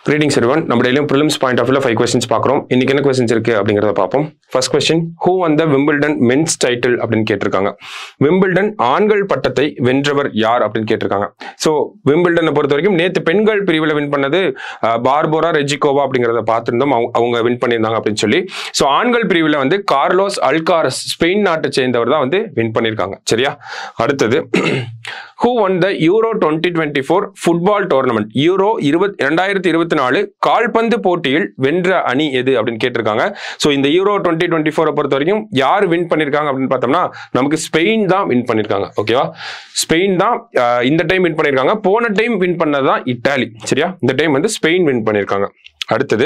greetings everyone நம்ம டெய்லியும் prelims point of வியூல ஃபைவ் கொஸ்டின்ஸ் பார்க்குறோம் இன்னைக்கு என்ன கொஸ்டின்ஸ் இருக்கு அப்படிங்கிறத பார்ப்போம் ஃபர்ஸ்ட் கொஸ்டின் ஹூ வந்த விம்பிள்டன் மென்ஸ் டைட்டில் அப்படின்னு கேட்டிருக்காங்க விம்பிள்டன் ஆண்கள் பட்டத்தை வென்றவர் யார் அப்படின்னு கேட்டிருக்காங்க ஸோ விம்பிள்டனை பொறுத்த வரைக்கும் நேற்று பெண்கள் பிரிவில் வின் பண்ணது அஹ், பார்போரா ரெஜிகோவா அப்படிங்கிறத பார்த்துருந்தோம் அவங்க- அவங்க வின் பண்ணியிருந்தாங்க அப்படின்னு சொல்லி ஸோ ஆண்கள் பிரிவில் வந்து கார்லோஸ் அல்காரஸ் ஸ்பெயின் நாட்டை சேர்ந்தவர் தான் வந்து வின் பண்ணியிருக்காங்க சரியா அடுத்தது who won the euro twenty twenty four football tournament euro இருபத் ரெண்டாயிரத்தி இருபத்தி நாலு கால்பந்து போட்டியில் வென்ற அணி எது அப்படின்னு கேட்டிருக்காங்க ஸோ இந்த யூரோ டுவெண்ட்டி டுவெண்ட்டி ஃபோரை பொறுத்த வரைக்கும் யார் வின் பண்ணியிருக்காங்க அப்படின்னு பார்த்தோம்னா நமக்கு ஸ்பெயின் தான் வின் பண்ணியிருக்காங்க ஓகேவா ஸ்பெயின் தான் அஹ், இந்த டைம் வின் பண்ணியிருக்காங்க போன டைம் வின் பண்ணது தான் இட்டாலி சரியா இந்த டைம் வந்து ஸ்பெயின் வின் பண்ணியிருக்காங்க அடுத்தது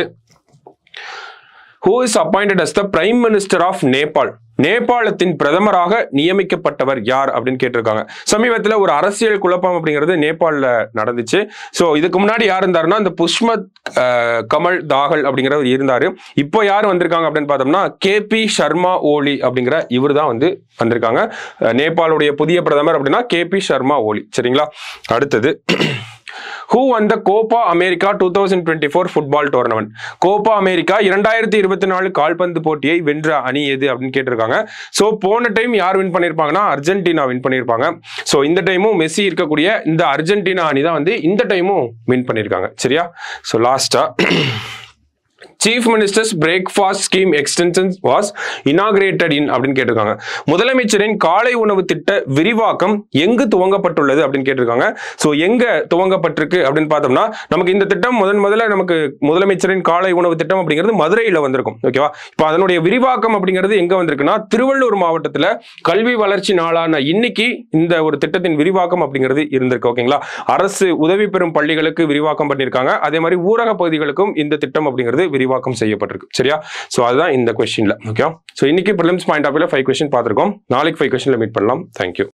who is appointed as the prime minister of Nepal நேபாளத்தின் பிரதமராக நியமிக்கப்பட்டவர் யார் அப்படின்னு கேட்டிருக்காங்க சமீபத்தில் ஒரு அரசியல் குழப்பம் அப்படிங்கிறது நேபாளில் நடந்துச்சு ஸோ இதுக்கு முன்னாடி யார் இருந்தாருன்னா இந்த புஷ்மத் அஹ், கமல் தாகல் அப்படிங்கிறவர் இருந்தாரு இப்போ யார் வந்திருக்காங்க அப்படின்னு பார்த்தோம்னா கேபி சர்மா ஓலி அப்படிங்கிற இவர் தான் வந்து வந்திருக்காங்க அஹ், நேபாளுடைய புதிய பிரதமர் அப்படின்னா கேபி சர்மா ஓலி சரிங்களா அடுத்தது ஹூ வந்த Copa America two thousand twenty four football tournament Copa America இரண்டாயிரத்தி இருபத்தி நாலு கால்பந்து போட்டியை வென்ற அணி எது அப்படின்னு கேட்டிருக்காங்க ஸோ போன டைம் யார் வின் பண்ணியிருப்பாங்கன்னா அர்ஜென்டினா வின் பண்ணியிருப்பாங்க ஸோ இந்த டைமும் மெஸ்ஸி இருக்கக்கூடிய இந்த அர்ஜென்டினா அணி தான் வந்து இந்த டைமும் வின் பண்ணியிருக்காங்க சரியா ஸோ லாஸ்டா chief ministers breakfast scheme extension was inaugurated in அப்படின்னு கேட்டிருக்காங்க முதலமைச்சரின் காலை உணவு திட்ட விரிவாக்கம் எங்கு துவங்கப்பட்டுள்ளது அப்படின்னு கேட்டிருக்காங்க ஸோ எங்க துவங்கப்பட்டிருக்கு அப்படின்னு பார்த்தோம்னா நமக்கு இந்த திட்டம் முதன் முதல்ல நமக்கு முதலமைச்சரின் காலை உணவு திட்டம் அப்படிங்கிறது மதுரையில் வந்திருக்கும் ஓகேவா இப்போ அதனுடைய விரிவாக்கம் அப்படிங்கிறது எங்க வந்திருக்குன்னா திருவள்ளூர் மாவட்டத்தில் கல்வி வளர்ச்சி நாளான இன்னைக்கு இந்த ஒரு திட்டத்தின் விரிவாக்கம் அப்படிங்கிறது இருந்திருக்கு ஓகேங்களா அரசு உதவி பெறும் பள்ளிகளுக்கு விரிவாக்கம் பண்ணியிருக்காங்க அதே மாதிரி ஊரக பகுதிகளுக்கும் இந்த திட்டம் அப்படிங்கிறது விரிவாக்கம் செய்யப்பட்டிருக்கு சரியா ஸோ அதுதான் இந்த கொஸ்டின்ல ஓகே ஸோ இன்னைக்கு ப்ரிலிம்ஸ் பாயிண்ட் ஆஃப் வியூல ஃபைவ் கொஸ்டின் பார்த்துருக்கோம் நாளைக்கு ஃபைவ் கொஸ்டின்ல மீட் பண்ணலாம் தேங்க்யூ